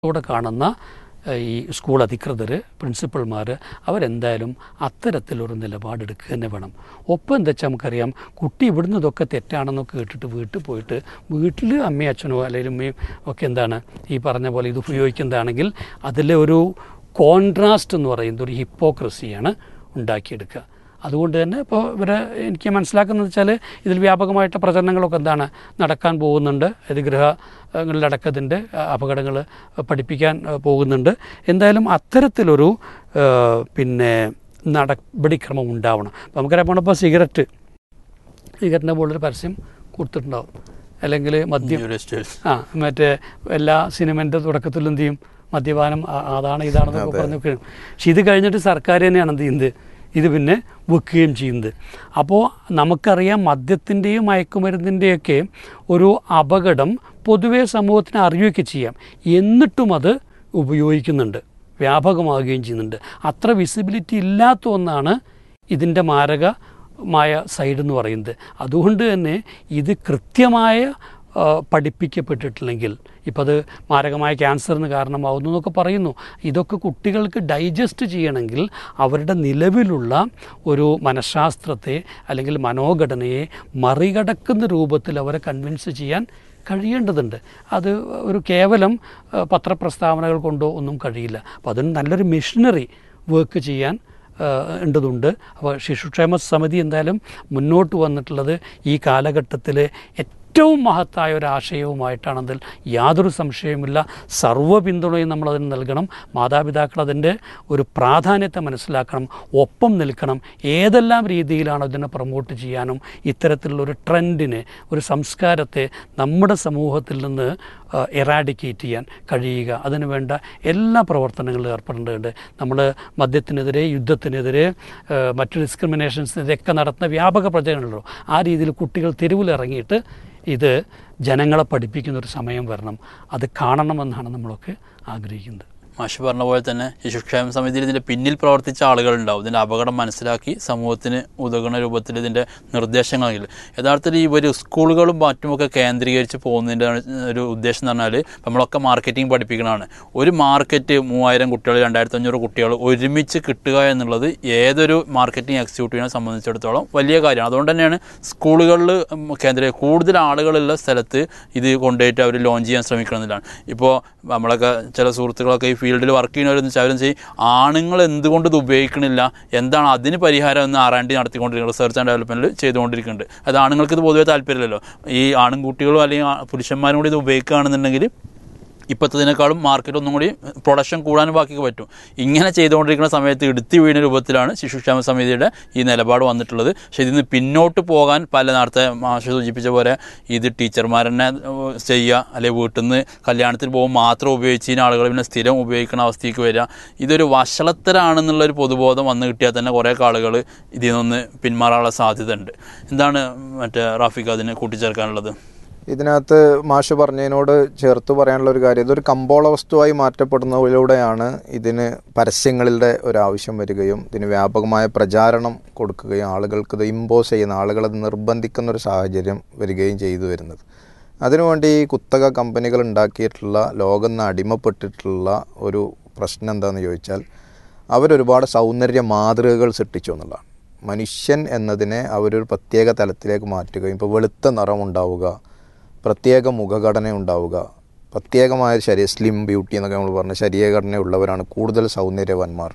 കൂടെ കാണുന്ന ഏഹ്, ഈ സ്കൂൾ അധികൃതർ പ്രിൻസിപ്പൽമാർ അവരെന്തായാലും അത്തരത്തിലൊരു നിലപാടെടുക്കുക തന്നെ വേണം ഒപ്പം എന്താ വെച്ചാൽ നമുക്കറിയാം കുട്ടി ഇവിടുന്ന് ഇതൊക്കെ തെറ്റാണെന്നൊക്കെ കേട്ടിട്ട് വീട്ടിൽ പോയിട്ട് വീട്ടിൽ അമ്മയും അച്ഛനോ അല്ലെങ്കിൽ ഉമ്മയും ഒക്കെ എന്താണ് ഈ പറഞ്ഞ പോലെ ഇത് ഉപയോഗിക്കുന്നതാണെങ്കിൽ അതിലെ ഒരു കോൺട്രാസ്റ്റ് എന്ന് പറയുന്നത് ഒരു ഹിപ്പോക്രസിയാണ് ഉണ്ടാക്കിയെടുക്കുക അതുകൊണ്ട് തന്നെ ഇപ്പോൾ ഇവരെ എനിക്ക് മനസ്സിലാക്കുന്നത് വെച്ചാൽ ഇതിൽ വ്യാപകമായിട്ട് പ്രചരണങ്ങളൊക്കെ എന്താണ് നടക്കാൻ പോകുന്നുണ്ട് ഇത് ഗൃഹങ്ങളിലടക്കത്തിൻ്റെ അപകടങ്ങൾ പഠിപ്പിക്കാൻ ആ, പോകുന്നുണ്ട് എന്തായാലും അത്തരത്തിലൊരു ആ, പിന്നെ നടപടിക്രമം ഉണ്ടാവണം അപ്പോൾ നമുക്കറിയാം ഇപ്പോൾ സിഗരറ്റ് സിഗരറ്റിൻ്റെ മുകളിലൊരു പരസ്യം കൊടുത്തിട്ടുണ്ടാവും അല്ലെങ്കിൽ മദ്യം ആ മറ്റേ എല്ലാ സിനിമൻ്റെ തുടക്കത്തിലും എന്ത് ചെയ്യും മദ്യപാനം ആ- അതാണ് ഇതാണെന്നൊക്കെ പറഞ്ഞു വെക്കുകയും പക്ഷെ ഇത് കഴിഞ്ഞിട്ട് സർക്കാർ തന്നെയാണ് എന്ത് ചെയ്യുന്നത് ഇത് പിന്നെ വെക്കുകയും ചെയ്യുന്നത് അപ്പോൾ നമുക്കറിയാം മദ്യത്തിൻ്റെയും മയക്കുമരുന്നിൻ്റെയൊക്കെ ഒരു അപകടം പൊതുവേ സമൂഹത്തിന് അറിയുകയൊക്കെ ചെയ്യാം എന്നിട്ടും അത് ഉപയോഗിക്കുന്നുണ്ട് വ്യാപകമാവുകയും ചെയ്യുന്നുണ്ട് അത്ര വിസിബിലിറ്റി ഇല്ലാത്ത ഒന്നാണ് ഇതിൻ്റെ മാരകമായ സൈഡ് എന്ന് പറയുന്നത് അതുകൊണ്ട് തന്നെ ഇത് കൃത്യമായ ആ, പഠിപ്പിക്കപ്പെട്ടിട്ടില്ലെങ്കിൽ ഇപ്പോൾ അത് മാരകമായ ക്യാൻസറിന് കാരണമാവുന്നു എന്നൊക്കെ പറയുന്നു ഇതൊക്കെ കുട്ടികൾക്ക് ഡൈജസ്റ്റ് ചെയ്യണമെങ്കിൽ അവരുടെ നിലവിലുള്ള ഒരു മനഃശാസ്ത്രത്തെ അല്ലെങ്കിൽ മനോഘടനയെ മറികടക്കുന്ന രൂപത്തിൽ അവരെ കൺവിൻസ് ചെയ്യാൻ കഴിയേണ്ടതുണ്ട് അത് ഒരു കേവലം ആ, പത്രപ്രസ്താവനകൾ കൊണ്ടോ ഒന്നും കഴിയില്ല അപ്പോൾ അതിന് നല്ലൊരു മിഷനറി വർക്ക് ചെയ്യാൻ ആ, ഉണ്ടതുണ്ട് അപ്പോൾ ശിശുക്ഷേമ സമിതി എന്തായാലും മുന്നോട്ട് വന്നിട്ടുള്ളത് ഈ കാലഘട്ടത്തിൽ ഏറ്റവും മഹത്തായ ഒരു ആശയവുമായിട്ടാണതിൽ യാതൊരു സംശയവുമില്ല സർവ്വ പിന്തുണയും നമ്മളതിന് നൽകണം മാതാപിതാക്കൾ അതിൻ്റെ ഒരു പ്രാധാന്യത്തെ മനസ്സിലാക്കണം ഒപ്പം നിൽക്കണം ഏതെല്ലാം രീതിയിലാണ് ഇതിനെ പ്രൊമോട്ട് ചെയ്യാനും ഇത്തരത്തിലുള്ള ഒരു ട്രെൻഡിനെ ഒരു സംസ്കാരത്തെ നമ്മുടെ സമൂഹത്തിൽ നിന്ന് എറാഡിക്കേറ്റ് ചെയ്യാൻ കഴിയുക അതിനു വേണ്ട എല്ലാ പ്രവർത്തനങ്ങളിലും ഏർപ്പെടേണ്ടതുണ്ട് നമ്മൾ മദ്യത്തിനെതിരെ യുദ്ധത്തിനെതിരെ ആ, മറ്റു ഡിസ്ക്രിമിനേഷൻസിനെതിരെയൊക്കെ നടത്തുന്ന വ്യാപക പ്രചരണങ്ങളോ ആ രീതിയിൽ കുട്ടികൾ തെരുവിലിറങ്ങിയിട്ട് ഇത് ജനങ്ങളെ പഠിപ്പിക്കുന്ന ഒരു സമയം വരണം അത് കാണണമെന്നാണ് നമ്മളൊക്കെ ആഗ്രഹിക്കുന്നത് മാഷി പറഞ്ഞ പോലെ തന്നെ ശിശുക്ഷേമ സമിതിയിൽ ഇതിൻ്റെ പിന്നിൽ പ്രവർത്തിച്ച ആളുകളുണ്ടാവും ഇതിൻ്റെ അപകടം മനസ്സിലാക്കി സമൂഹത്തിന് ഉതകുന്ന രൂപത്തിൽ ഇതിൻ്റെ നിർദ്ദേശങ്ങളെങ്കിൽ യഥാർത്ഥത്തിൽ ഇവർ സ്കൂളുകളും മറ്റുമൊക്കെ കേന്ദ്രീകരിച്ച് പോകുന്നതിൻ്റെ ഒരു ഉദ്ദേശം എന്ന് പറഞ്ഞാൽ നമ്മളൊക്കെ മാർക്കറ്റിംഗ് പഠിപ്പിക്കണതാണ് ഒരു മാർക്കറ്റ് മൂവായിരം കുട്ടികൾ രണ്ടായിരത്തി അഞ്ഞൂറ് കുട്ടികൾ ഒരുമിച്ച് കിട്ടുക എന്നുള്ളത് ഏതൊരു മാർക്കറ്റിംഗ് എക്സിക്യൂട്ടീവിനെ സംബന്ധിച്ചിടത്തോളം വലിയ കാര്യമാണ് അതുകൊണ്ട് തന്നെയാണ് സ്കൂളുകളിൽ കേന്ദ്ര കൂടുതൽ ആളുകളുള്ള സ്ഥലത്ത് ഇത് കൊണ്ടുപോയിട്ട് അവർ ലോഞ്ച് ചെയ്യാൻ ശ്രമിക്കണമെന്നില്ലാണ് ഇപ്പോൾ നമ്മളൊക്കെ ചില സുഹൃത്തുക്കളൊക്കെ ഈ ഫീൽഡിൽ വർക്ക് ചെയ്യുന്നവരെന്ന് വെച്ചാൽ അവരും ചെയ്യും ആണുങ്ങൾ എന്തുകൊണ്ട് ഇത് ഉപയോഗിക്കണില്ല എന്താണ് അതിന് പരിഹാരം എന്ന് ആറാണ്ടി നടത്തിക്കൊണ്ടിരിക്കുന്നത് റിസർച്ച് ആൻഡ് ഡെവലപ്മെൻറ്റിൽ ചെയ്തുകൊണ്ടിരിക്കുന്നുണ്ട് അത് ആണുങ്ങൾക്ക് ഇത് പൊതുവേ താല്പര്യമില്ലല്ലോ ഈ ആണുംകുട്ടികളും അല്ലെങ്കിൽ ആ പുരുഷന്മാരും കൂടി ഇത് ഉപയോഗിക്കുകയാണെന്നുണ്ടെങ്കിൽ ഇപ്പോഴത്തതിനേക്കാളും മാർക്കറ്റ് ഒന്നും കൂടി പ്രൊഡക്ഷൻ കൂടാനും ബാക്കിക്ക് പറ്റും ഇങ്ങനെ ചെയ്തുകൊണ്ടിരിക്കുന്ന സമയത്ത് എടുത്തി വീണ രൂപത്തിലാണ് ശിശുക്ഷേമ സമിതിയുടെ ഈ നിലപാട് വന്നിട്ടുള്ളത് പക്ഷേ ഇതിന് പിന്നോട്ട് പോകാൻ പല നേരത്തെ മാഷ് സൂചിപ്പിച്ച പോലെ ഇത് ടീച്ചർമാർ തന്നെ ഏഹ്, ചെയ്യുക അല്ലെങ്കിൽ വീട്ടിൽ നിന്ന് കല്യാണത്തിന് പോകുമ്പോൾ മാത്രം ഉപയോഗിച്ചതിന് ആളുകൾ പിന്നെ സ്ഥിരം ഉപയോഗിക്കുന്ന അവസ്ഥയ്ക്ക് വരിക ഇതൊരു വഷളത്തരാണെന്നുള്ള ഒരു പൊതുബോധം വന്നു കിട്ടിയാൽ തന്നെ കുറേ ആളുകൾ ഇതിൽ നിന്ന് പിന്മാറാനുള്ള സാധ്യത ഉണ്ട് എന്താണ് മറ്റേ റാഫിക്ക് അതിന് കൂട്ടിച്ചേർക്കാനുള്ളത് ഇതിനകത്ത് മാഷ് പറഞ്ഞതിനോട് ചേർത്ത് പറയാനുള്ള ഒരു കാര്യം ഇതൊരു കമ്പോള വസ്തുവായി മാറ്റപ്പെടുന്നതിലൂടെയാണ് ഇതിന് പരസ്യങ്ങളുടെ ഒരു ആവശ്യം വരികയും ഇതിന് വ്യാപകമായ പ്രചാരണം കൊടുക്കുകയും ആളുകൾക്ക് ഇത് ഇമ്പോസ് ചെയ്യുന്ന ആളുകളത് നിർബന്ധിക്കുന്ന ഒരു സാഹചര്യം വരികയും ചെയ്തു വരുന്നത് അതിനുവേണ്ടി ഈ കുത്തക കമ്പനികൾ ഉണ്ടാക്കിയിട്ടുള്ള ലോകം നിന്ന് അടിമപ്പെട്ടിട്ടുള്ള ഒരു പ്രശ്നം എന്താണെന്ന് ചോദിച്ചാൽ അവരൊരുപാട് സൗന്ദര്യ മാതൃകകൾ സൃഷ്ടിച്ചു എന്നുള്ളതാണ് മനുഷ്യൻ എന്നതിനെ അവരൊരു പ്രത്യേക തലത്തിലേക്ക് മാറ്റുകയും ഇപ്പോൾ വെളുത്ത നിറം ഉണ്ടാവുക പ്രത്യേക മുഖഘടന ഉണ്ടാവുക പ്രത്യേകമായ ശരീര സ്ലിം ബ്യൂട്ടി എന്നൊക്കെ നമ്മൾ പറഞ്ഞ ശരീരഘടനയുള്ളവരാണ് കൂടുതൽ സൗന്ദര്യവാന്മാർ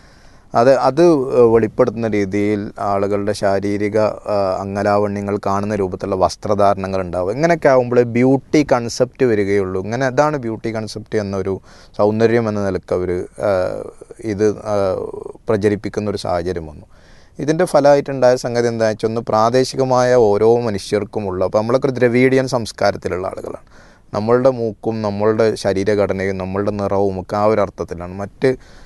അത് അത് വെളിപ്പെടുത്തുന്ന രീതിയിൽ ആളുകളുടെ ശാരീരിക ആ, അംഗലാവണ്യങ്ങൾ കാണുന്ന രൂപത്തിലുള്ള വസ്ത്രധാരണങ്ങൾ ഉണ്ടാവും ഇങ്ങനെയൊക്കെ ആകുമ്പോൾ ബ്യൂട്ടി കൺസെപ്റ്റ് വരികയുള്ളൂ ഇങ്ങനെ അതാണ് ബ്യൂട്ടി കൺസെപ്റ്റ് എന്നൊരു സൗന്ദര്യം എന്ന നിലക്ക് അവർ ഇത് ആ, പ്രചരിപ്പിക്കുന്ന ഒരു സാഹചര്യം വന്നു ഇതിൻ്റെ ഫലമായിട്ടുണ്ടായ സംഗതി എന്താ വെച്ചാൽ ഒന്ന് പ്രാദേശികമായ ഓരോ മനുഷ്യർക്കുമുള്ള അപ്പോൾ നമ്മളൊക്കെ ഒരു ദ്രവീഡിയൻ സംസ്കാരത്തിലുള്ള ആളുകളാണ് നമ്മളുടെ മൂക്കും നമ്മളുടെ ശരീരഘടനയും നമ്മളുടെ നിറവും ഒക്കെ ആ ഒരു അർത്ഥത്തിലാണ് മറ്റ്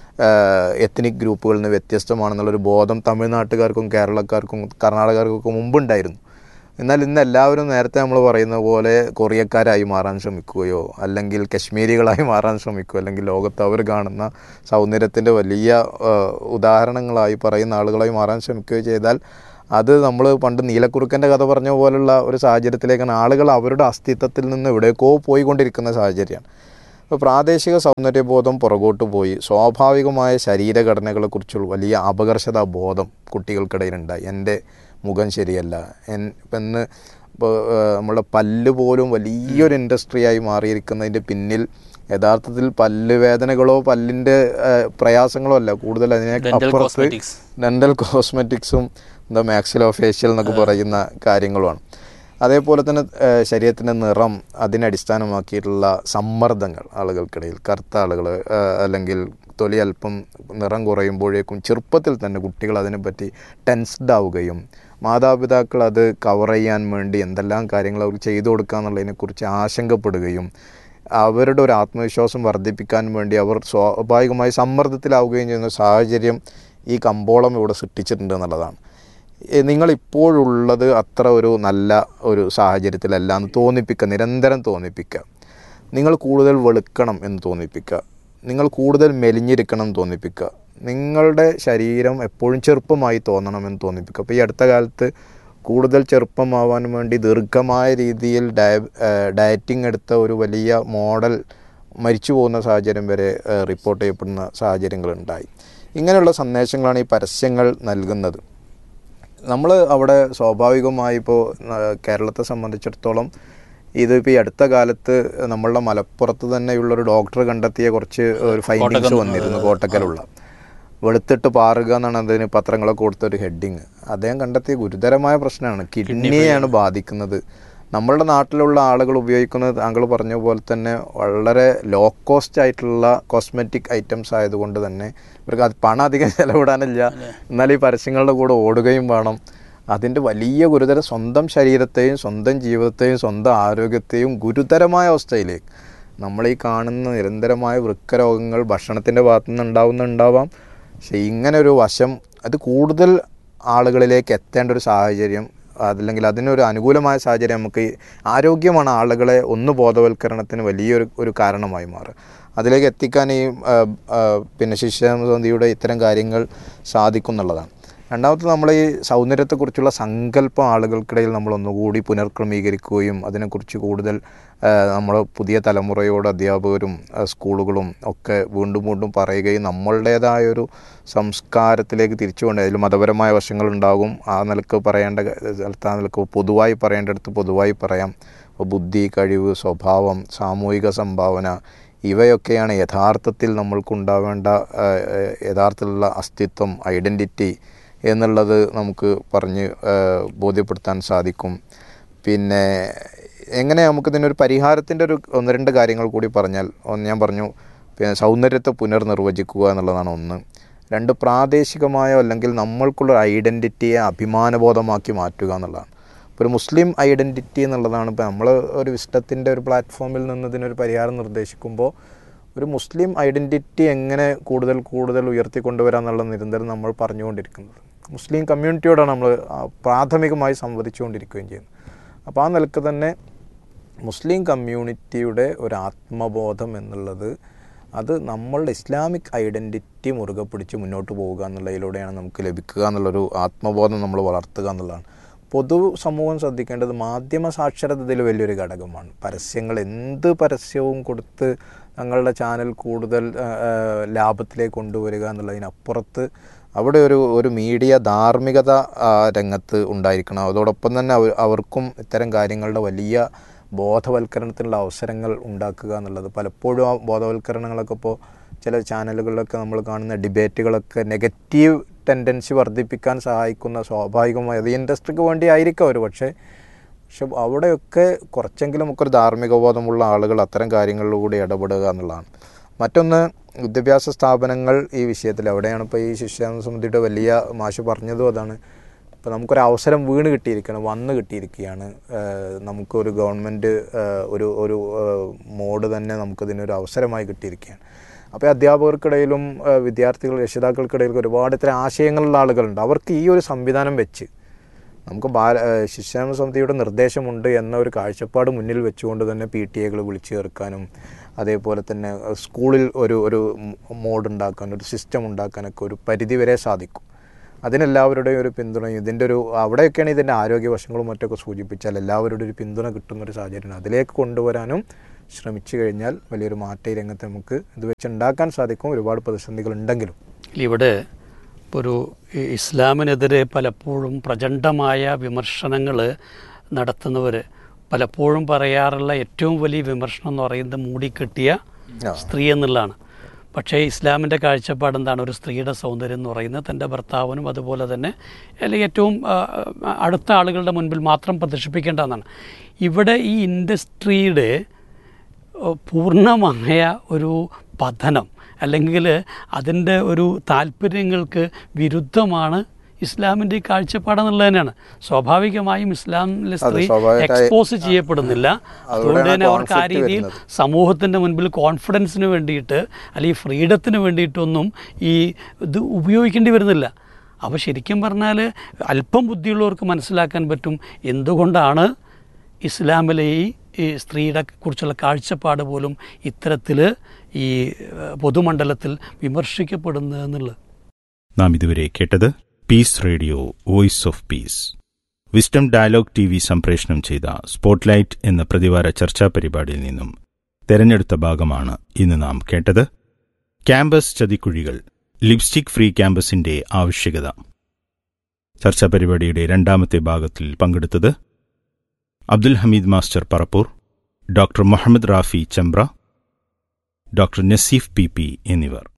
എത്നിക് ഗ്രൂപ്പുകളിൽ നിന്ന് വ്യത്യസ്തമാണെന്നുള്ളൊരു ബോധം തമിഴ്നാട്ടുകാർക്കും കേരളക്കാർക്കും കർണാടകക്കാർക്കൊക്കെ മുമ്പുണ്ടായിരുന്നു എന്നാൽ ഇന്ന് എല്ലാവരും നേരത്തെ നമ്മൾ പറയുന്ന പോലെ കൊറിയക്കാരായി മാറാൻ ശ്രമിക്കുകയോ അല്ലെങ്കിൽ കശ്മീരികളായി മാറാൻ ശ്രമിക്കുകയോ അല്ലെങ്കിൽ ലോകത്ത് അവർ കാണുന്ന സൗന്ദര്യത്തിൻ്റെ വലിയ ആ, ഉദാഹരണങ്ങളായി പറയുന്ന ആളുകളായി മാറാൻ ശ്രമിക്കുകയോ ചെയ്താൽ അത് നമ്മൾ പണ്ട് നീലക്കുറുക്കൻ്റെ കഥ പറഞ്ഞ പോലുള്ള ഒരു സാഹചര്യത്തിലേക്കാണ് ആളുകൾ അവരുടെ അസ്തിത്വത്തിൽ നിന്ന് എവിടേക്കോ പോയിക്കൊണ്ടിരിക്കുന്ന സാഹചര്യമാണ് അപ്പോൾ പ്രാദേശിക സൗന്ദര്യബോധം പുറകോട്ട് പോയി സ്വാഭാവികമായ ശരീരഘടനകളെക്കുറിച്ചുള്ള വലിയ അപകർഷതാ ബോധം കുട്ടികൾക്കിടയിലുണ്ടായി എൻ്റെ മുഖം ശരിയല്ല എൻ ഇപ്പം ഇന്ന് ഇപ്പോൾ നമ്മുടെ പല്ല് പോലും വലിയൊരു ഇൻഡസ്ട്രിയായി മാറിയിരിക്കുന്നതിൻ്റെ പിന്നിൽ യഥാർത്ഥത്തിൽ പല്ല് വേദനകളോ പല്ലിൻ്റെ പ്രയാസങ്ങളോ അല്ല കൂടുതൽ അതിനെ Dental അപ്പുറത്ത് cosmetics. ഡെൻ്റൽ കോസ്മെറ്റിക്സും എന്താ മാക്സിലോ ഫേഷ്യൽ എന്നൊക്കെ പറയുന്ന കാര്യങ്ങളുമാണ് അതേപോലെ തന്നെ ഏഹ്, ശരീരത്തിൻ്റെ നിറം അതിനടിസ്ഥാനമാക്കിയിട്ടുള്ള സമ്മർദ്ദങ്ങൾ ആളുകൾക്കിടയിൽ കറുത്ത ആളുകൾ അല്ലെങ്കിൽ തൊലി അല്പം നിറം കുറയുമ്പോഴേക്കും ചെറുപ്പത്തിൽ തന്നെ കുട്ടികൾ അതിനെപ്പറ്റി ടെൻസ്ഡ് ആവുകയും മാതാപിതാക്കൾ അത് കവർ ചെയ്യാൻ വേണ്ടി എന്തെല്ലാം കാര്യങ്ങൾ അവർ ചെയ്തു കൊടുക്കുക എന്നുള്ളതിനെക്കുറിച്ച് ആശങ്കപ്പെടുകയും അവരുടെ ഒരു ആത്മവിശ്വാസം വർദ്ധിപ്പിക്കാൻ വേണ്ടി അവർ സ്വാഭാവികമായി സമ്മർദ്ദത്തിലാവുകയും ചെയ്യുന്ന സാഹചര്യം ഈ കമ്പോളം ഇവിടെ സൃഷ്ടിച്ചിട്ടുണ്ട് എന്നുള്ളതാണ് ഏ, നിങ്ങളിപ്പോഴുള്ളത് അത്ര ഒരു നല്ല ഒരു സാഹചര്യത്തിലല്ല എന്ന് തോന്നിപ്പിക്കുക നിരന്തരം തോന്നിപ്പിക്കുക നിങ്ങൾ കൂടുതൽ വെളുക്കണം എന്ന് തോന്നിപ്പിക്കുക നിങ്ങൾ കൂടുതൽ മെലിഞ്ഞിരിക്കണം എന്ന് തോന്നിപ്പിക്കുക നിങ്ങളുടെ ശരീരം എപ്പോഴും ചെറുപ്പമായി തോന്നണമെന്ന് തോന്നിപ്പിക്കുക അപ്പോൾ ഈ അടുത്ത കാലത്ത് കൂടുതൽ ചെറുപ്പമാവാൻ വേണ്ടി ദീർഘമായ രീതിയിൽ ഡയ ഡയറ്റിംഗ് എടുത്ത ഒരു വലിയ മോഡൽ മരിച്ചു പോകുന്ന സാഹചര്യം വരെ ഏഹ്, റിപ്പോർട്ട് ചെയ്യപ്പെടുന്ന സാഹചര്യങ്ങളുണ്ടായി ഇങ്ങനെയുള്ള സന്ദേശങ്ങളാണ് ഈ പരസ്യങ്ങൾ നൽകുന്നത് നമ്മൾ അവിടെ സ്വാഭാവികമായി ഇപ്പോൾ കേരളത്തെ സംബന്ധിച്ചിടത്തോളം ഇതിപ്പോൾ ഈ അടുത്ത കാലത്ത് നമ്മളുടെ മലപ്പുറത്ത് തന്നെയുള്ളൊരു ഡോക്ടർ കണ്ടെത്തിയ കുറച്ച് ഒരു ഫൈൻഡിങ്സ് കോട്ടക്കൽ- വന്നിരുന്നു കോട്ടക്കലുള്ള വെളുത്തിട്ട് പാറുക എന്നാണ് അതിന് പത്രങ്ങളൊക്കെ കൊടുത്തൊരു ഹെഡിങ് അദ്ദേഹം കണ്ടെത്തിയ ഗുരുതരമായ പ്രശ്നമാണ് കിഡ്നിയെയാണ് ബാധിക്കുന്നത് നമ്മളുടെ നാട്ടിലുള്ള ആളുകൾ ഉപയോഗിക്കുന്നത് താങ്കൾ പറഞ്ഞ പോലെ തന്നെ വളരെ ലോ കോസ്റ്റ് ആയിട്ടുള്ള കോസ്മെറ്റിക് ഐറ്റംസ് ആയതുകൊണ്ട് തന്നെ ഇവർക്ക് അത് പണം അധികം ചെലവിടാനില്ല എന്നാൽ ഈ പരസ്യങ്ങളുടെ കൂടെ ഓടുകയും വേണം അതിൻ്റെ വലിയ ഗുരുതര സ്വന്തം ശരീരത്തെയും സ്വന്തം ജീവിതത്തെയും സ്വന്തം ആരോഗ്യത്തെയും ഗുരുതരമായ അവസ്ഥയിലേക്ക് നമ്മൾ ഈ കാണുന്ന നിരന്തരമായ വൃക്കരോഗങ്ങൾ ഭക്ഷണത്തിൻ്റെ ഭാഗത്തു നിന്ന് ഉണ്ടാവുന്നുണ്ടാവാം പക്ഷേ ഇങ്ങനെ ഒരു വശം അത് കൂടുതൽ ആളുകളിലേക്ക് എത്തേണ്ട ഒരു സാഹചര്യം അതല്ലെങ്കിൽ അതിനൊരു അനുകൂലമായ സാഹചര്യം നമുക്ക് ഈ ആരോഗ്യമാണ് ആളുകളെ ഒന്ന് ബോധവൽക്കരണത്തിന് വലിയൊരു ഒരു കാരണമായി മാറുക അതിലേക്ക് എത്തിക്കാൻ ഈ ആ, ആ, പിന്നെ ശിഷ്യസന്ധിയുടെ ഇത്തരം കാര്യങ്ങൾ സാധിക്കും എന്നുള്ളതാണ് രണ്ടാമത്തെ നമ്മൾ ഈ സൗന്ദര്യത്തെക്കുറിച്ചുള്ള സങ്കല്പം ആളുകൾക്കിടയിൽ നമ്മൾ ഒന്നുകൂടി പുനർക്രമീകരിക്കുകയും അതിനെക്കുറിച്ച് കൂടുതൽ നമ്മൾ പുതിയ തലമുറയോട് അധ്യാപകരും ആ, സ്കൂളുകളും ഒക്കെ വീണ്ടും വീണ്ടും പറയുകയും നമ്മളുടേതായൊരു സംസ്കാരത്തിലേക്ക് തിരിച്ചുകൊണ്ട് അതിൽ മതപരമായ വശങ്ങളുണ്ടാകും ആ നിലക്ക് പറയേണ്ട ക- സ്ഥലത്ത് ആ നിലക്ക് പൊതുവായി പറയേണ്ടടുത്ത് പൊതുവായി പറയാം ഇപ്പോൾ ബുദ്ധി കഴിവ് സ്വഭാവം സാമൂഹിക സംഭാവന ഇവയൊക്കെയാണ് യഥാർത്ഥത്തിൽ നമ്മൾക്കുണ്ടാവേണ്ട ആ, ആ, യഥാർത്ഥത്തിലുള്ള അസ്തിത്വം ഐഡൻറ്റിറ്റി എന്നുള്ളത് നമുക്ക് പറഞ്ഞ് ആ, ബോധ്യപ്പെടുത്താൻ സാധിക്കും പിന്നെ എങ്ങനെ നമുക്കിതിനൊരു പരിഹാരത്തിൻ്റെ ഒരു ഒന്ന് രണ്ട് കാര്യങ്ങൾ കൂടി പറഞ്ഞാൽ ഒന്ന് ഞാൻ പറഞ്ഞു പിന്നെ സൗന്ദര്യത്തെ പുനർനിർവചിക്കുക എന്നുള്ളതാണ് ഒന്ന് രണ്ട് പ്രാദേശികമായോ അല്ലെങ്കിൽ നമ്മൾക്കുള്ള ഐഡൻറ്റിറ്റിയെ അഭിമാനബോധമാക്കി മാറ്റുക എന്നുള്ളതാണ് ഇപ്പോൾ ഒരു മുസ്ലിം ഐഡൻറ്റിറ്റി എന്നുള്ളതാണ് ഇപ്പോൾ നമ്മൾ ഒരു വിസ്റ്റത്തിൻ്റെ ഒരു പ്ലാറ്റ്ഫോമിൽ നിന്ന് ഇതിനൊരു പരിഹാരം നിർദ്ദേശിക്കുമ്പോൾ ഒരു മുസ്ലിം ഐഡൻറ്റിറ്റി എങ്ങനെ കൂടുതൽ കൂടുതൽ ഉയർത്തിക്കൊണ്ടുവരാം എന്നുള്ളത് നിരന്തരം നമ്മൾ പറഞ്ഞുകൊണ്ടിരിക്കുന്നത് മുസ്ലിം കമ്മ്യൂണിറ്റിയോടാണ് നമ്മൾ ആ, പ്രാഥമികമായി സംവദിച്ചുകൊണ്ടിരിക്കുകയും ചെയ്യുന്നത് അപ്പോൾ ആ നിലക്ക് തന്നെ മുസ്ലിം കമ്മ്യൂണിറ്റിയുടെ ഒരു ആത്മബോധം എന്നുള്ളത് അത് നമ്മളുടെ ഇസ്ലാമിക് ഐഡൻറ്റിറ്റി മുറുകെ പിടിച്ച് മുന്നോട്ട് പോവുക എന്നുള്ളതിലൂടെയാണ് നമുക്ക് ലഭിക്കുക എന്നുള്ളൊരു ആത്മബോധം നമ്മൾ വളർത്തുക എന്നുള്ളതാണ് പൊതു സമൂഹം ശ്രദ്ധിക്കേണ്ടത് മാധ്യമ സാക്ഷരത ഇതിൽ വലിയൊരു ഘടകമാണ് പരസ്യങ്ങൾ എന്ത് പരസ്യവും കൊടുത്ത് തങ്ങളുടെ ചാനൽ കൂടുതൽ ആ, ആ, ലാഭത്തിലേക്ക് കൊണ്ടുവരിക എന്നുള്ളതിനപ്പുറത്ത് അവിടെ ഒരു ഒരു മീഡിയ ധാർമ്മികത ആ, രംഗത്ത് ഉണ്ടായിരിക്കണം അതോടൊപ്പം തന്നെ അവർ അവർക്കും ഇത്തരം കാര്യങ്ങളുടെ വലിയ ബോധവൽക്കരണത്തിനുള്ള അവസരങ്ങൾ ഉണ്ടാക്കുക എന്നുള്ളത് പലപ്പോഴും ആ ബോധവൽക്കരണങ്ങളൊക്കെ ഇപ്പോൾ ചില ചാനലുകളിലൊക്കെ നമ്മൾ കാണുന്ന ഡിബേറ്റുകളൊക്കെ നെഗറ്റീവ് ടെൻഡൻസി വർദ്ധിപ്പിക്കാൻ സഹായിക്കുന്ന സ്വാഭാവികമായി അത് ഇൻഡസ്ട്രിക്ക് വേണ്ടി ആയിരിക്കും അവർ പക്ഷേ പക്ഷെ അവിടെയൊക്കെ കുറച്ചെങ്കിലും നമുക്കൊരു ധാർമ്മിക ബോധമുള്ള ആളുകൾ അത്തരം കാര്യങ്ങളിലൂടെ ഇടപെടുക എന്നുള്ളതാണ് മറ്റൊന്ന് വിദ്യാഭ്യാസ സ്ഥാപനങ്ങൾ ഈ വിഷയത്തിൽ എവിടെയാണ് ഇപ്പോൾ ഈ ശിക്ഷാ സമിതിയുടെ വലിയ മാഷ് പറഞ്ഞതും അതാണ് ഇപ്പോൾ നമുക്കൊരു അവസരം വീണ് കിട്ടിയിരിക്കുകയാണ് വന്ന് കിട്ടിയിരിക്കുകയാണ് ഏഹ് നമുക്കൊരു ഗവൺമെൻറ് ഒരു ഒരു ഏഹ് മോഡ് തന്നെ നമുക്കതിനൊരു അവസരമായി കിട്ടിയിരിക്കുകയാണ് അപ്പോൾ അധ്യാപകർക്കിടയിലും ഏഹ് വിദ്യാർത്ഥികൾ രക്ഷിതാക്കൾക്കിടയിലും ഒരുപാട് ഇത്തരം ആശയങ്ങളുള്ള ആളുകളുണ്ട് അവർക്ക് ഈ ഒരു സംവിധാനം വെച്ച് നമുക്ക് ബാല ഏഹ് ശിക്ഷാ സമിതിയുടെ നിർദ്ദേശമുണ്ട് എന്ന ഒരു കാഴ്ചപ്പാട് മുന്നിൽ വെച്ചുകൊണ്ട് തന്നെ പി ടി എകൾ വിളിച്ചു ചേർക്കാനും അതേപോലെ തന്നെ ഏഹ് സ്കൂളിൽ ഒരു ഒരു മോഡ് ഉണ്ടാക്കാൻ ഒരു സിസ്റ്റം ഉണ്ടാക്കാനൊക്കെ ഒരു പരിധി വരെ സാധിക്കും അതിനെല്ലാവരുടെയും ഒരു പിന്തുണയും ഇതിൻ്റെ ഒരു അവിടെയൊക്കെയാണ് ഇതിൻ്റെ ആരോഗ്യ വശങ്ങളും മറ്റൊക്കെ സൂചിപ്പിച്ചാൽ എല്ലാവരുടെയും ഒരു പിന്തുണ കിട്ടുന്ന ഒരു സാഹചര്യം അതിലേക്ക് കൊണ്ടുവരാനും ശ്രമിച്ചു കഴിഞ്ഞാൽ വലിയൊരു മാറ്റ ഈ രംഗത്ത് നമുക്ക് ഇത് വെച്ച് ഉണ്ടാക്കാൻ സാധിക്കും ഒരുപാട് പ്രതിസന്ധികൾ ഉണ്ടെങ്കിലും ഇവിടെ ഒരു ഇ- ഇസ്ലാമിനെതിരെ പലപ്പോഴും പ്രചണ്ഡമായ വിമർശനങ്ങൾ നടത്തുന്നവർ പലപ്പോഴും പറയാറുള്ള ഏറ്റവും വലിയ വിമർശനം എന്ന് പറയുന്നത് മൂടിക്കെട്ടിയ ആ. സ്ത്രീ എന്നുള്ളതാണ് പക്ഷേ ഇസ്ലാമിൻ്റെ കാഴ്ചപ്പാട് എന്താണ് ഒരു സ്ത്രീയുടെ സൗന്ദര്യം എന്ന് പറയുന്നത് തൻ്റെ ഭർത്താവിനും അതുപോലെ തന്നെ അല്ലെങ്കിൽ ഏറ്റവും ആ, അടുത്ത ആളുകളുടെ മുൻപിൽ മാത്രം പ്രദർശിപ്പിക്കേണ്ടതെന്നാണ് ഇവിടെ ഈ ഇൻഡസ്ട്രിയുടെ ഏഹ് പൂർണ്ണമായ ഒരു പതനം അല്ലെങ്കിൽ അതിൻ്റെ ഒരു താല്പര്യങ്ങൾക്ക് വിരുദ്ധമാണ് ഇസ്ലാമിൻ്റെ ഈ കാഴ്ചപ്പാടെന്നുള്ളത് തന്നെയാണ് സ്വാഭാവികമായും ഇസ്ലാമിലെ സ്ത്രീ സ്വാഭാവികമായി എക്സ്പോസ് ചെയ്യപ്പെടുന്നില്ല അതുകൊണ്ട് തന്നെ അവർക്ക് ആ conflict രീതിയിൽ വരുന്നത്. സമൂഹത്തിൻ്റെ മുൻപിൽ കോൺഫിഡൻസിന് വേണ്ടിയിട്ട് അല്ലെങ്കിൽ ഫ്രീഡത്തിന് വേണ്ടിയിട്ടൊന്നും ഈ ഇത് ഉപയോഗിക്കേണ്ടി വരുന്നില്ല അപ്പോൾ ശരിക്കും പറഞ്ഞാൽ അല്പം ബുദ്ധിയുള്ളവർക്ക് മനസ്സിലാക്കാൻ പറ്റും എന്തുകൊണ്ടാണ് ഇസ്ലാമിലെ ഈ ഈ സ്ത്രീയുടെ കുറിച്ചുള്ള കാഴ്ചപ്പാട് പോലും ഇത്തരത്തിൽ ഈ ഏഹ്, പൊതുമണ്ഡലത്തിൽ വിമർശിക്കപ്പെടുന്നത് എന്നുള്ളത് നാം ഇതുവരെ കേട്ടത് peace radio voice of peace wisdom dialogue T V സംപ്രേഷണം ചെയ്ത സ്പോട്ട്ലൈറ്റ് എന്ന പ്രതിവാര ചർച്ചാ പരിപാടിയിൽ നിന്നും തെരഞ്ഞെടുത്ത ഭാഗമാണ് ഇന്ന് നാം കേട്ടത് ക്യാമ്പസ് ചതിക്കുഴികൾ ലിപ്സ്റ്റിക് ഫ്രീ ക്യാമ്പസിന്റെ ആവശ്യകത ചർച്ചാ പരിപാടിയുടെ രണ്ടാമത്തെ ഭാഗത്തിൽ പങ്കെടുത്തത് Abdul Hameed master Parappur doctor Muhammad Rafi Chambra doctor Naseef P P എന്നിവർ